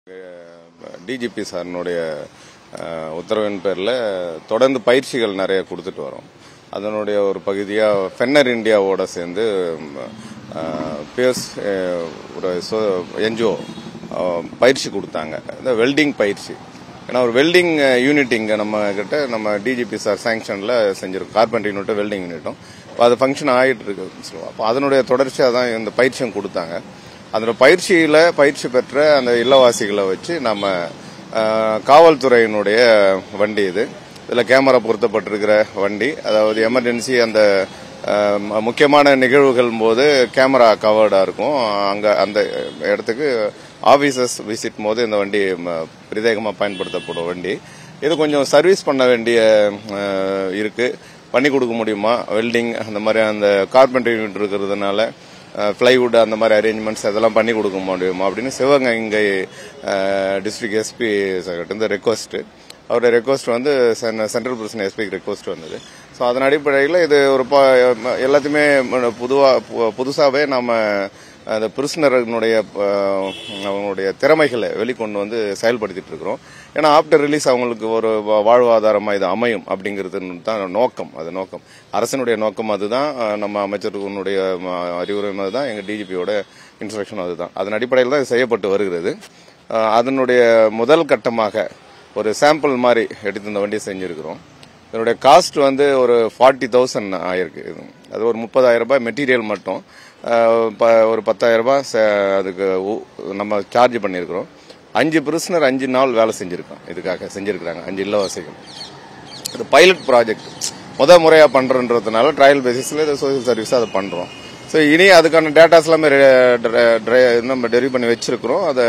DGP சாரினுடைய அஹ், உத்தரவின் பேரில் தொடர்ந்து பயிற்சிகள் நிறைய கொடுத்துட்டு வரோம் அதனுடைய ஒரு பகுதியாக ஃபென்னர் இந்தியாவோட சேர்ந்து பிஎஸ் ஒரு என்ஜிஓ பயிற்சி கொடுத்தாங்க இந்த வெல்டிங் பயிற்சி ஏன்னா ஒரு வெல்டிங் யூனிட் இங்கே நம்ம கிட்ட நம்ம டிஜிபி சார் சாங்ஷனில் செஞ்சிருக்கோம் கார்பெண்டர் யூனிட்டும் வெல்டிங் யூனிட்டும் இப்போ அது ஃபங்க்ஷன் ஆகிட்டு இருக்கு சொல்லுவோம் அப்போ அதனுடைய தொடர்ச்சியாக தான் இந்த பயிற்சியும் கொடுத்தாங்க அதோட பயிற்சியில் பயிற்சி பெற்ற அந்த இல்லவாசிகளை வச்சு நம்ம அஹ், காவல்துறையினுடைய வண்டி இது இதில் கேமரா பொருத்தப்பட்டிருக்கிற வண்டி அதாவது எமர்ஜென்சி அந்த அஹ், ம- முக்கியமான நிகழ்வுகள் போது கேமரா கவர்டாக இருக்கும் அங்கே அந்த இடத்துக்கு ஆபீசர்ஸ் விசிட் போது இந்த வண்டி ம- பிரத்யேகமாக பயன்படுத்தப்படும் வண்டி இது கொஞ்சம் சர்வீஸ் பண்ண வேண்டிய அஹ், இருக்கு பண்ணி கொடுக்க முடியுமா வெல்டிங் அந்த மாதிரி அந்த கார்பெண்டர் யூனிட் இருக்கிறதுனால பிளைவுட் அந்த மாதிரி அரேஞ்ச்மெண்ட்ஸ் அதெல்லாம் பண்ணி கொடுக்க முடியுமா அப்படின்னு சிவகங்கை டிஸ்ட்ரிக்ட் எஸ்பி இந்த ரெக்வஸ்ட் அவருடைய ரெக்வஸ்ட் வந்து சென்ட்ரல் பிரசன் எஸ்பிக்கு ரெக்வஸ்ட் வந்தது ஸோ அதன் அடிப்படையில் இது ஒரு ப- எல்லாத்தையுமே புதுவாக புதுசாகவே நம்ம அந்த பிரிசனர்களுடைய அவங்களுடைய திறமைகளை வெளிக்கொண்டு வந்து செயல்படுத்திட்டு இருக்கிறோம் ஏன்னா ஆஃப்டர் ரிலீஸ் அவங்களுக்கு ஒரு வா- வாழ்வாதாரமா இது அமையும் அப்படிங்கிறது தான் நோக்கம் அது நோக்கம் அரசனுடைய நோக்கம் அதுதான் அஹ், நம்ம அமைச்சர்களுடைய ம- அறிவுரை அதுதான் எங்க டிஜிபியோட இன்ஸ்ட்ரக்ஷன் அதுதான் அதன் அடிப்படையில் தான் இது செய்யப்பட்டு வருகிறது அஹ், அதனுடைய முதல் கட்டமாக ஒரு சாம்பிள் மாதிரி எடுத்து இந்த வண்டியை செஞ்சிருக்கிறோம் இதனுடைய காஸ்ட் வந்து ஒரு ஃபார்ட்டி தௌசண்ட் ஆயிருக்கு இது அது ஒரு முப்பதாயிரம் ரூபாய் மெட்டீரியல் மட்டும் அஹ், ப- ஒரு பத்தாயிரம் ரூபாய் ச- அதுக்கு ஊ- நம்ம சார்ஜ் பண்ணியிருக்கிறோம் அஞ்சு பிரிசனர் அஞ்சு நாள் வேலை செஞ்சிருக்கோம் இதுக்காக செஞ்சிருக்கிறாங்க அஞ்சு இல்லவாசிகள் இது பைலட் ப்ராஜெக்ட் முத முறையா பண்றதுனால ட்ரையல் பேசிஸ்ல இது சோசியல் சர்வீஸ் அதை பண்றோம் ஸோ இனி அதுக்கான டேட்டாஸ் எல்லாமே re- dre- dre- நம்ம டெலிவரி பண்ணி வச்சிருக்கிறோம் அதை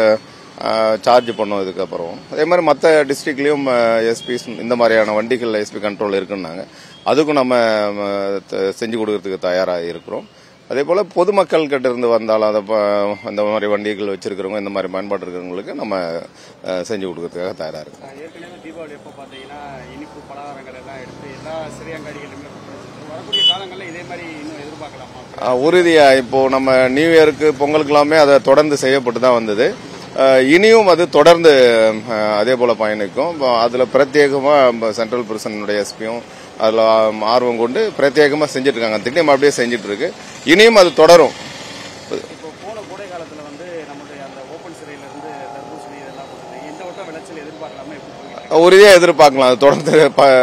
சார்ஜ் பண்ணோம் இதுக்கப்புறம் அதே மாதிரி மற்ற டிஸ்ட்ரிக்ட்லயும் எஸ்பிஸ் இந்த மாதிரியான வண்டிகள் எஸ்பி கண்ட்ரோல் இருக்குன்னாங்க அதுக்கும் நம்ம ம, த- செஞ்சு கொடுக்கறதுக்கு தயாராக இருக்கிறோம் அதே போல பொதுமக்கள் கிட்ட இருந்து வந்தாலும் அதை ப- இந்த மாதிரி வண்டிகள் வச்சிருக்கிறவங்க இந்த மாதிரி பயன்பாடு இருக்கிறவங்களுக்கு நம்ம அஹ், செஞ்சு கொடுக்கறதுக்காக தயாராக இருக்கோம் ஏற்கனவே தீபாவளி எப்போ பார்த்தீங்கன்னா இனிப்பு பலகாரங்கள் எல்லாம் எடுத்து எல்லா சிறியங்காடிகளிலுமே கொடுத்துருக்கோம். வரக்கூடிய காலங்களில் இதே மாதிரி இன்னும் எதிர்பார்க்கலாமா ஆஹ் உறுதியா இப்போ நம்ம நியூ இயருக்கு பொங்கலுக்கு எல்லாமே அதை தொடர்ந்து செய்யப்பட்டு தான் வந்தது ஆஹ் இனியும் அது தொடர்ந்து ஆஹ் அதே போல பயணிக்கும் இப்போ அதுல பிரத்யேகமா சென்ட்ரல் பிரசனுடைய எஸ்பியும் அதுல ஆர்வம் கொண்டு பிரத்யேகமா செஞ்சுட்டு இருக்காங்க திட்டம் அப்படியே செஞ்சுட்டு இருக்கு இனியும் அது தொடரும் இப்போ போன கோடை காலத்தில் வந்து நம்மளுடைய அந்த ஓப்பன் சிறையில இருந்து தர்பூசணி இதெல்லாம் கொடுத்து இந்த வட்டம் விளைச்சல் எதிர்பார்க்கலாமா எப்படி போயிட்டு உறுதியா எதிர்பார்க்கலாம் அது தொடர்ந்து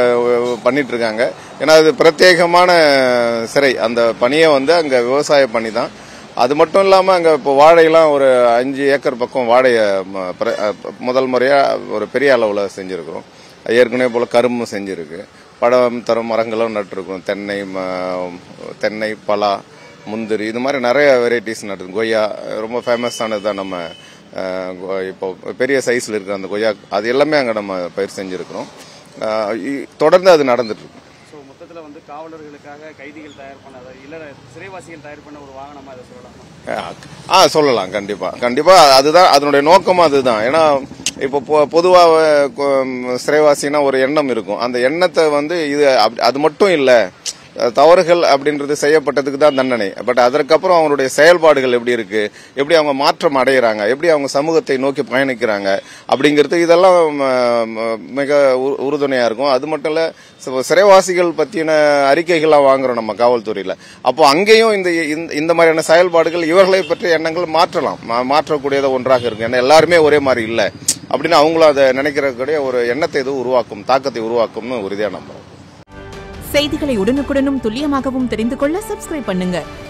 ப- பண்ணிட்டு இருக்காங்க ஏன்னா அது பிரத்யேகமான சிறை அந்த பணியை வந்து அங்க விவசாய பணி தான் அது மட்டும் இல்லாம அங்க இப்போ வாழையெல்லாம் ஒரு அஞ்சு ஏக்கர் பக்கம் வாழைய ம- பிர- அ, முதல் முறையா ஒரு பெரிய அளவுல செஞ்சிருக்கிறோம் ஏற்கனவே போல கரும்பும் செஞ்சிருக்கு பழம் தரும் மரங்களும் நட்டிருக்கோம் தென்னை ம- தென்னை பலா முந்திரி இது மாதிரி நிறைய வெரைட்டிஸ் நட்டு கொய்யா ரொம்ப ஃபேமஸானது தான் நம்ம அஹ், கொ- இப்போ பெரிய சைஸ்ல இருக்கிற அந்த கொய்யா அது எல்லாமே அங்க நம்ம பயிர் செஞ்சிருக்கிறோம் அஹ், இ- தொடர்ந்து அது நடந்துட்டு இருக்கு ஸோ மொத்தத்தில் வந்து காவலர்களுக்காக கைதிகள் தயார் பண்ண அதாவது இல்ல சிறைவாசிகள் தயார் பண்ண ஒரு வாகனமா இதை சொல்லலாமா ஆ சொல்லலாம் கண்டிப்பா கண்டிப்பா அதுதான் அதனுடைய நோக்கமும் அதுதான் ஏன்னா இப்போ பொ- பொதுவா அஹ், கொ- சிறைவாசினா ஒரு எண்ணம் இருக்கும் அந்த எண்ணத்தை வந்து இது அப்படி- அது மட்டும் இல்ல அஹ், தவறுகள் அப்படின்றது செய்யப்பட்டதுக்கு தான் தண்டனை பட் அதற்கப்புறம் அவங்களுடைய செயல்பாடுகள் எப்படி இருக்கு எப்படி அவங்க மாற்றம் அடைகிறாங்க எப்படி அவங்க சமூகத்தை நோக்கி பயணிக்கிறாங்க அப்படிங்கிறது இதெல்லாம் ம- ம- மிக உ- உறுதுணையா இருக்கும் அது மட்டும் இல்ல சி- சிறைவாசிகள் பத்தின அறிக்கைகள்லாம் வாங்குறோம் நம்ம காவல்துறையில அப்போ அங்கேயும் இந்த இந்த- இந்த மாதிரியான செயல்பாடுகள் இவர்களை பற்றிய எண்ணங்கள் மாற்றலாம் மா- மாற்றக்கூடியத ஒன்றாக இருக்கும் ஏன்னா எல்லாருமே ஒரே மாதிரி இல்ல அப்படின்னு அவங்களும் அதை நினைக்கிறக்கூடிய ஒரு எண்ணத்தை இது உருவாக்கும் தாக்கத்தை உருவாக்கும்னு உறுதியா நம்புறோம் செய்திகளை உடனுக்குடனும் துல்லியமாகவும் தெரிந்து கொள்ள சப்ஸ்கிரைப் பண்ணுங்க